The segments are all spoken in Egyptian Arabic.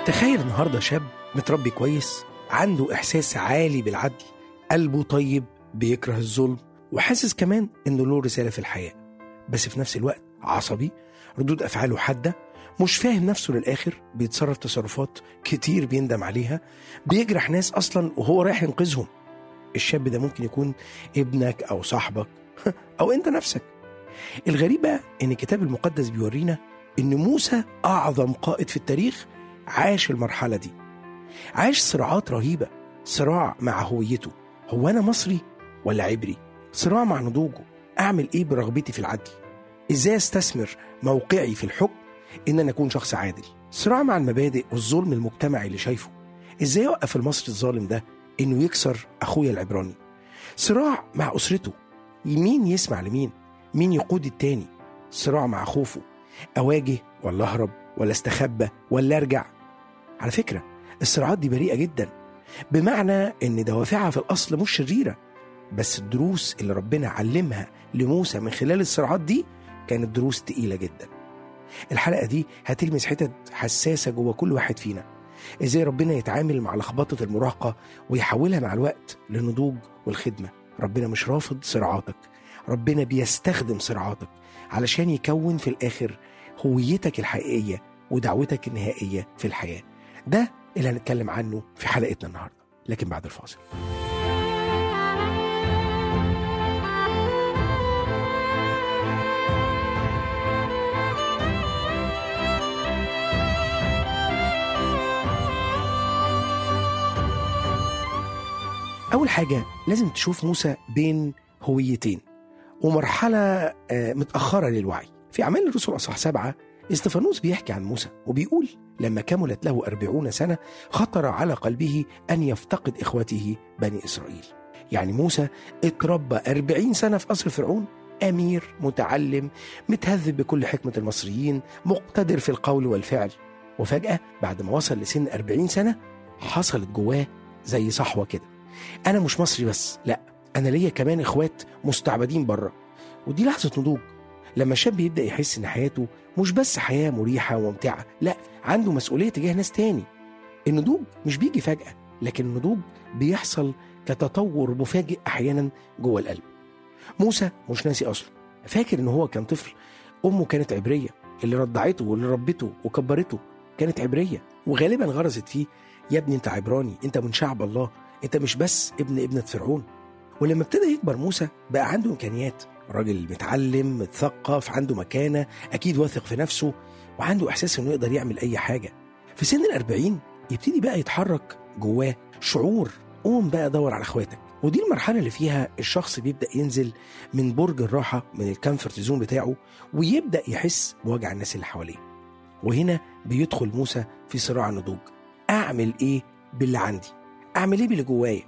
تخيل النهارده شاب متربي كويس عنده إحساس عالي بالعدل قلبه طيب بيكره الظلم وحاسس كمان إنه له رسالة في الحياة بس في نفس الوقت عصبي ردود أفعاله حادة مش فاهم نفسه للآخر بيتصرف تصرفات كتير بيندم عليها بيجرح ناس أصلا وهو رايح ينقذهم الشاب ده ممكن يكون ابنك أو صاحبك أو أنت نفسك الغريب بقى إن الكتاب المقدس بيورينا إن موسى أعظم قائد في التاريخ عاش المرحلة دي عاش صراعات رهيبة صراع مع هويته هو أنا مصري ولا عبري صراع مع نضوجه أعمل إيه برغبتي في العدل إزاي أستثمر موقعي في الحكم إن أنا أكون شخص عادل صراع مع المبادئ والظلم المجتمعي اللي شايفه إزاي أوقف المصري الظالم ده إنه يكسر أخويا العبراني صراع مع أسرته مين يسمع لمين مين يقود التاني صراع مع خوفه أواجه ولا أهرب ولا استخبى ولا أرجع على فكرة الصراعات دي بريئة جدا بمعنى إن دوافعها في الأصل مش شريرة بس الدروس اللي ربنا علمها لموسى من خلال الصراعات دي كانت دروس تقيلة جدا الحلقة دي هتلمس حتت حساسة جوه كل واحد فينا ازاي ربنا يتعامل مع لخبطة المراهقة ويحولها مع الوقت للنضوج والخدمة ربنا مش رافض صراعاتك ربنا بيستخدم صراعاتك علشان يكون في الآخر هويتك الحقيقية ودعوتك النهائية في الحياة ده اللي هنتكلم عنه في حلقتنا النهاردة لكن بعد الفاصل أول حاجة لازم تشوف موسى بين هويتين ومرحلة آه، متأخرة للوعي في أعمال الرسل أصح سبعة استفانوس بيحكي عن موسى وبيقول لما كملت له أربعون سنة خطر على قلبه أن يفتقد إخوته بني إسرائيل يعني موسى اتربى أربعين سنة في قصر فرعون أمير متعلم متهذب بكل حكمة المصريين مقتدر في القول والفعل وفجأة بعد ما وصل لسن أربعين سنة حصلت جواه زي صحوة كده أنا مش مصري بس لأ أنا ليا كمان إخوات مستعبدين بره ودي لحظة نضوج لما الشاب يبدأ يحس إن حياته مش بس حياة مريحة وممتعة لأ عنده مسؤولية تجاه ناس تاني النضوج مش بيجي فجأة لكن النضوج بيحصل كتطور مفاجئ أحيانا جوه القلب موسى مش ناسي أصله فاكر إن هو كان طفل أمه كانت عبرية اللي رضعته واللي ربته وكبرته كانت عبرية وغالبا غرزت فيه يا ابني انت عبراني انت من شعب الله انت مش بس ابن ابنة فرعون ولما ابتدى يكبر موسى بقى عنده امكانيات راجل متعلم متثقف عنده مكانة أكيد واثق في نفسه وعنده إحساس إنه يقدر يعمل أي حاجة في سن الأربعين يبتدي بقى يتحرك جواه شعور قوم بقى دور على اخواتك ودي المرحلة اللي فيها الشخص بيبدأ ينزل من برج الراحة من الكمفورت زون بتاعه ويبدأ يحس بوجع الناس اللي حواليه وهنا بيدخل موسى في صراع النضوج أعمل إيه باللي عندي أعمل إيه باللي جوايا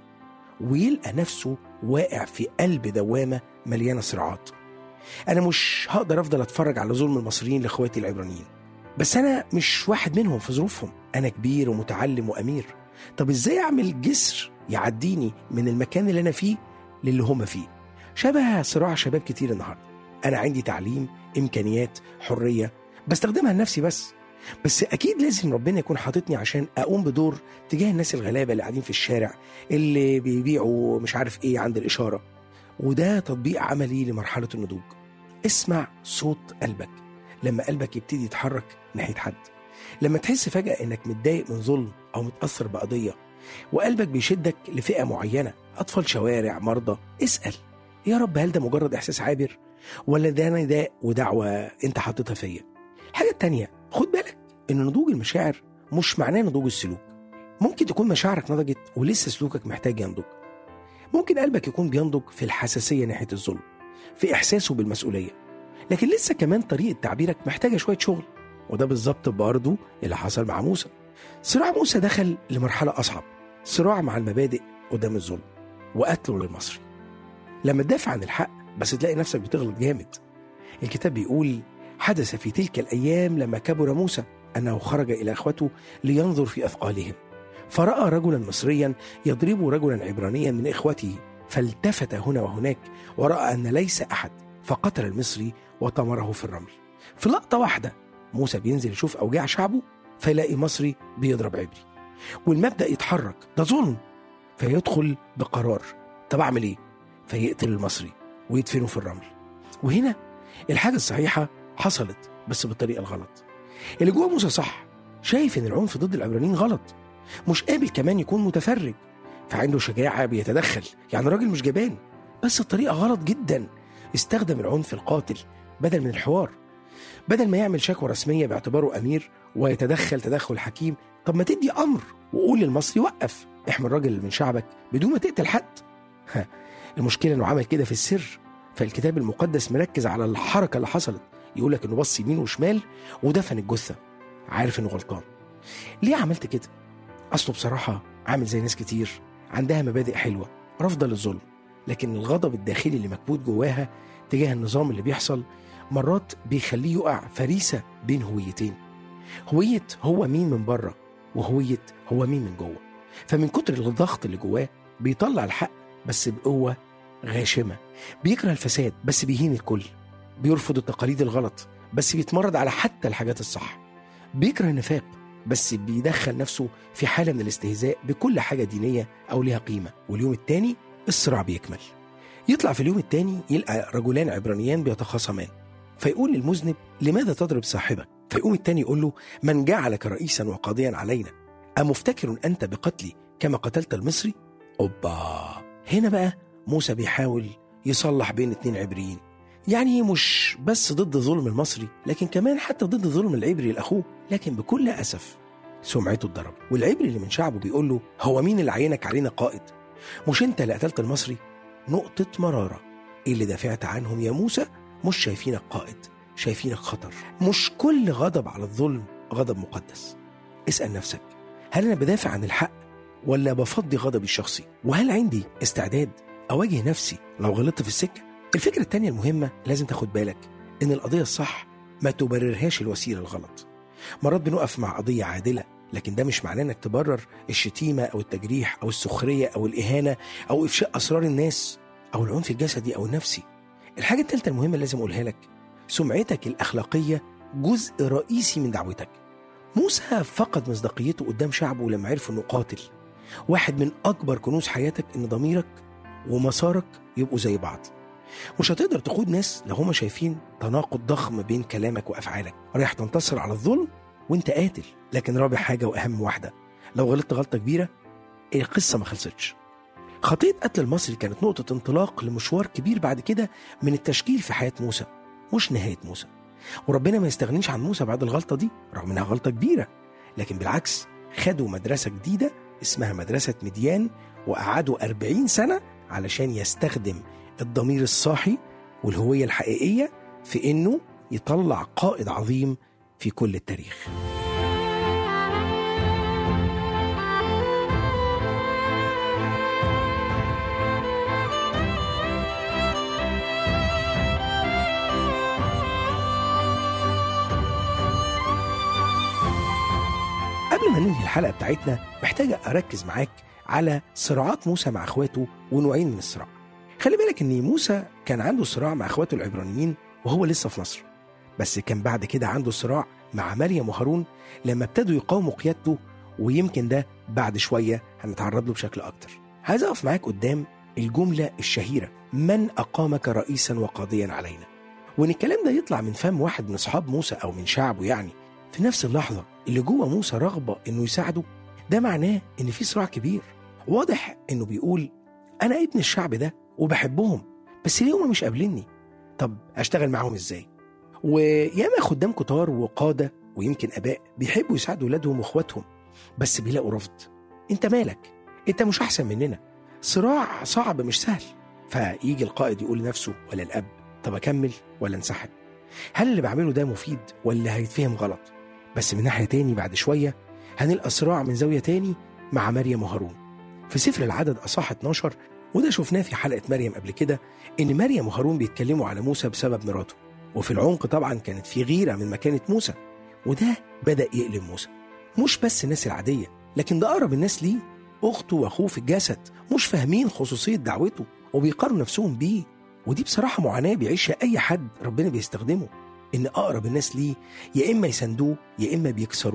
ويلقى نفسه واقع في قلب دوامة مليانة صراعات أنا مش هقدر أفضل أتفرج على ظلم المصريين لإخواتي العبرانيين بس أنا مش واحد منهم في ظروفهم أنا كبير ومتعلم وأمير طب إزاي أعمل جسر يعديني من المكان اللي أنا فيه للي هم فيه شبه صراع شباب كتير النهاردة أنا عندي تعليم إمكانيات حرية بستخدمها لنفسي بس بس أكيد لازم ربنا يكون حاططني عشان أقوم بدور تجاه الناس الغلابة اللي قاعدين في الشارع اللي بيبيعوا مش عارف إيه عند الإشارة وده تطبيق عملي لمرحلة النضوج اسمع صوت قلبك لما قلبك يبتدي يتحرك ناحية حد لما تحس فجأة إنك متضايق من ظلم أو متأثر بقضية وقلبك بيشدك لفئة معينة أطفال شوارع مرضى اسأل يا رب هل ده مجرد إحساس عابر ولا ده نداء ودعوة أنت حاططها فيا الحاجة التانية خد بالك إن نضوج المشاعر مش معناه نضوج السلوك ممكن تكون مشاعرك نضجت ولسه سلوكك محتاج ينضج ممكن قلبك يكون بينضج في الحساسية ناحية الظلم في إحساسه بالمسؤولية لكن لسه كمان طريقة تعبيرك محتاجة شوية شغل وده بالظبط برضه اللي حصل مع موسى صراع موسى دخل لمرحلة أصعب صراع مع المبادئ قدام الظلم وقتله للمصري لما تدافع عن الحق بس تلاقي نفسك بتغلط جامد الكتاب بيقول حدث في تلك الأيام لما كبر موسى أنه خرج إلى أخوته لينظر في أثقالهم فرأى رجلا مصريا يضرب رجلا عبرانيا من إخوته فالتفت هنا وهناك ورأى أن ليس أحد فقتل المصري وطمره في الرمل في لقطة واحدة موسى بينزل يشوف أوجاع شعبه فيلاقي مصري بيضرب عبري والمبدأ يتحرك ده ظلم فيدخل بقرار طب أعمل إيه؟ فيقتل المصري ويدفنه في الرمل وهنا الحاجة الصحيحة حصلت بس بالطريقة الغلط اللي جوه موسى صح شايف ان العنف ضد العبرانيين غلط مش قابل كمان يكون متفرج فعنده شجاعة بيتدخل يعني راجل مش جبان بس الطريقة غلط جدا استخدم العنف القاتل بدل من الحوار بدل ما يعمل شكوى رسمية باعتباره أمير ويتدخل تدخل حكيم طب ما تدي أمر وقول للمصري وقف احمي الراجل من شعبك بدون ما تقتل حد ها المشكلة انه عمل كده في السر فالكتاب المقدس مركز على الحركة اللي حصلت يقول لك انه بص يمين وشمال ودفن الجثة عارف انه غلطان ليه عملت كده اصله بصراحة عامل زي ناس كتير عندها مبادئ حلوة رافضة للظلم لكن الغضب الداخلي اللي مكبوت جواها تجاه النظام اللي بيحصل مرات بيخليه يقع فريسة بين هويتين هوية هو مين من بره وهوية هو مين من جوه فمن كتر الضغط اللي جواه بيطلع الحق بس بقوة غاشمة بيكره الفساد بس بيهين الكل بيرفض التقاليد الغلط بس بيتمرد على حتى الحاجات الصح بيكره النفاق بس بيدخل نفسه في حالة من الاستهزاء بكل حاجة دينية أو ليها قيمة واليوم التاني الصراع بيكمل يطلع في اليوم التاني يلقى رجلان عبرانيان بيتخاصمان فيقول للمذنب لماذا تضرب صاحبك فيقوم التاني يقول له من جعلك رئيسا وقاضيا علينا أمفتكر أنت بقتلي كما قتلت المصري أوبا هنا بقى موسى بيحاول يصلح بين اتنين عبريين يعني مش بس ضد ظلم المصري لكن كمان حتى ضد ظلم العبري لأخوه لكن بكل أسف سمعته اتضرب والعبري اللي من شعبه بيقول له هو مين اللي عينك علينا قائد مش انت اللي قتلت المصري نقطة مرارة اللي دافعت عنهم يا موسى مش شايفينك قائد شايفينك خطر مش كل غضب على الظلم غضب مقدس اسأل نفسك هل أنا بدافع عن الحق ولا بفضي غضبي الشخصي وهل عندي استعداد أواجه نفسي لو غلطت في السكة الفكرة التانية المهمة لازم تاخد بالك إن القضية الصح ما تبررهاش الوسيلة الغلط مرات بنقف مع قضية عادلة لكن ده مش معناه انك تبرر الشتيمة او التجريح او السخرية او الاهانة او افشاء اسرار الناس او العنف الجسدي او النفسي الحاجة التالتة المهمة اللي لازم اقولها لك سمعتك الاخلاقية جزء رئيسي من دعوتك موسى فقد مصداقيته قدام شعبه لما عرفوا انه قاتل واحد من اكبر كنوز حياتك ان ضميرك ومسارك يبقوا زي بعض مش هتقدر تقود ناس لو هما شايفين تناقض ضخم بين كلامك وافعالك رايح تنتصر على الظلم وانت قاتل لكن رابع حاجه واهم واحده لو غلطت غلطه كبيره القصه ما خلصتش خطية قتل المصري كانت نقطة انطلاق لمشوار كبير بعد كده من التشكيل في حياة موسى مش نهاية موسى وربنا ما يستغنيش عن موسى بعد الغلطة دي رغم انها غلطة كبيرة لكن بالعكس خدوا مدرسة جديدة اسمها مدرسة مديان وقعدوا أربعين سنة علشان يستخدم الضمير الصاحي والهوية الحقيقية في إنه يطلع قائد عظيم في كل التاريخ قبل ما ننهي الحلقة بتاعتنا محتاج أركز معاك على صراعات موسى مع إخواته ونوعين من الصراع خلي بالك ان موسى كان عنده صراع مع اخواته العبرانيين وهو لسه في مصر بس كان بعد كده عنده صراع مع مريم وهارون لما ابتدوا يقاوموا قيادته ويمكن ده بعد شويه هنتعرض له بشكل اكتر عايز اقف معاك قدام الجمله الشهيره من اقامك رئيسا وقاضيا علينا وان الكلام ده يطلع من فم واحد من اصحاب موسى او من شعبه يعني في نفس اللحظه اللي جوه موسى رغبه انه يساعده ده معناه ان في صراع كبير واضح انه بيقول انا ابن الشعب ده وبحبهم بس ليه هما مش قابليني طب اشتغل معاهم ازاي وياما خدام كتار وقاده ويمكن اباء بيحبوا يساعدوا ولادهم واخواتهم بس بيلاقوا رفض انت مالك انت مش احسن مننا صراع صعب مش سهل فيجي القائد يقول لنفسه ولا الاب طب اكمل ولا انسحب هل اللي بعمله ده مفيد ولا هيتفهم غلط بس من ناحيه تاني بعد شويه هنلقى صراع من زاويه تاني مع مريم وهارون في سفر العدد اصح 12 وده شفناه في حلقة مريم قبل كده إن مريم وهارون بيتكلموا على موسى بسبب مراته وفي العمق طبعا كانت في غيرة من مكانة موسى وده بدأ يقلب موسى مش بس الناس العادية لكن ده أقرب الناس ليه أخته وأخوه في الجسد مش فاهمين خصوصية دعوته وبيقارنوا نفسهم بيه ودي بصراحة معاناة بيعيشها أي حد ربنا بيستخدمه إن أقرب الناس ليه يا إما يساندوه يا إما بيكسروه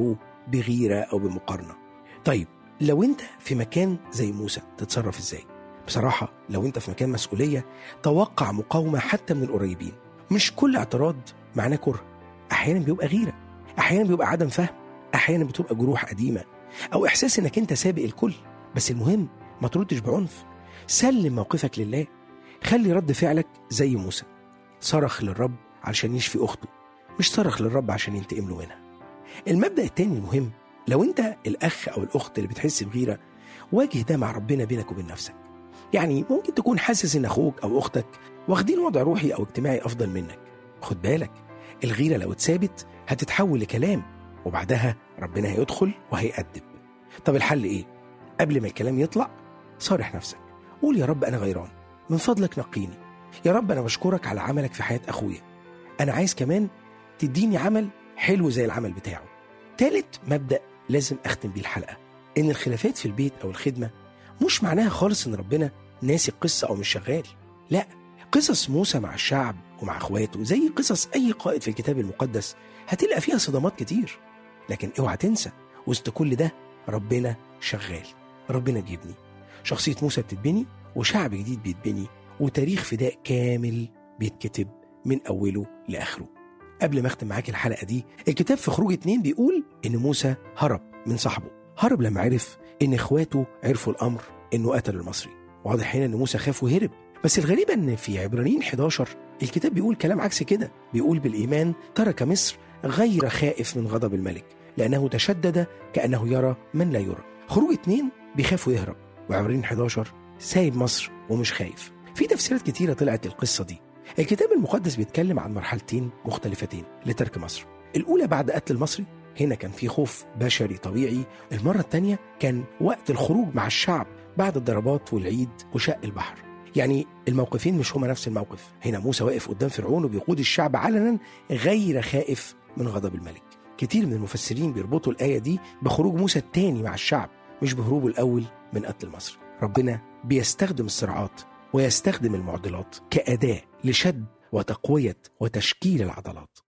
بغيرة أو بمقارنة طيب لو أنت في مكان زي موسى تتصرف إزاي؟ بصراحة لو أنت في مكان مسؤولية توقع مقاومة حتى من القريبين مش كل اعتراض معناه كره أحيانا بيبقى غيرة أحيانا بيبقى عدم فهم أحيانا بتبقى جروح قديمة أو إحساس إنك أنت سابق الكل بس المهم ما تردش بعنف سلم موقفك لله خلي رد فعلك زي موسى صرخ للرب علشان يشفي أخته مش صرخ للرب عشان ينتقم له منها المبدأ التاني المهم لو أنت الأخ أو الأخت اللي بتحس بغيرة واجه ده مع ربنا بينك وبين نفسك يعني ممكن تكون حاسس إن أخوك أو أختك واخدين وضع روحي أو اجتماعي أفضل منك خد بالك الغيرة لو اتثابت هتتحول لكلام وبعدها ربنا هيدخل وهيأدب طب الحل إيه؟ قبل ما الكلام يطلع صارح نفسك قول يا رب أنا غيران من فضلك نقيني يا رب أنا بشكرك على عملك في حياة أخويا أنا عايز كمان تديني عمل حلو زي العمل بتاعه تالت مبدأ لازم أختم بيه الحلقة إن الخلافات في البيت أو الخدمة مش معناها خالص إن ربنا ناسي القصة أو مش شغال لا قصص موسى مع الشعب ومع اخواته زي قصص اي قائد في الكتاب المقدس هتلقى فيها صدمات كتير لكن اوعى تنسى وسط كل ده ربنا شغال ربنا بيبني شخصية موسى بتتبني وشعب جديد بيتبني وتاريخ فداء كامل بيتكتب من أوله لآخره قبل ما أختم معاك الحلقة دي الكتاب في خروج اتنين بيقول إن موسى هرب من صاحبه هرب لما عرف إن إخواته عرفوا الأمر إنه قتل المصري واضح هنا إن موسى خاف وهرب بس الغريبة إن في عبرانيين 11 الكتاب بيقول كلام عكس كده بيقول بالإيمان ترك مصر غير خائف من غضب الملك لأنه تشدد كأنه يرى من لا يرى خروج اتنين بيخاف ويهرب وعبرانيين 11 سايب مصر ومش خايف في تفسيرات كتيرة طلعت للقصة دي الكتاب المقدس بيتكلم عن مرحلتين مختلفتين لترك مصر الأولى بعد قتل المصري هنا كان في خوف بشري طبيعي المرة الثانية كان وقت الخروج مع الشعب بعد الضربات والعيد وشق البحر يعني الموقفين مش هما نفس الموقف هنا موسى واقف قدام فرعون وبيقود الشعب علنا غير خائف من غضب الملك كتير من المفسرين بيربطوا الآية دي بخروج موسى الثاني مع الشعب مش بهروبه الأول من قتل مصر ربنا بيستخدم الصراعات ويستخدم المعضلات كأداة لشد وتقوية وتشكيل العضلات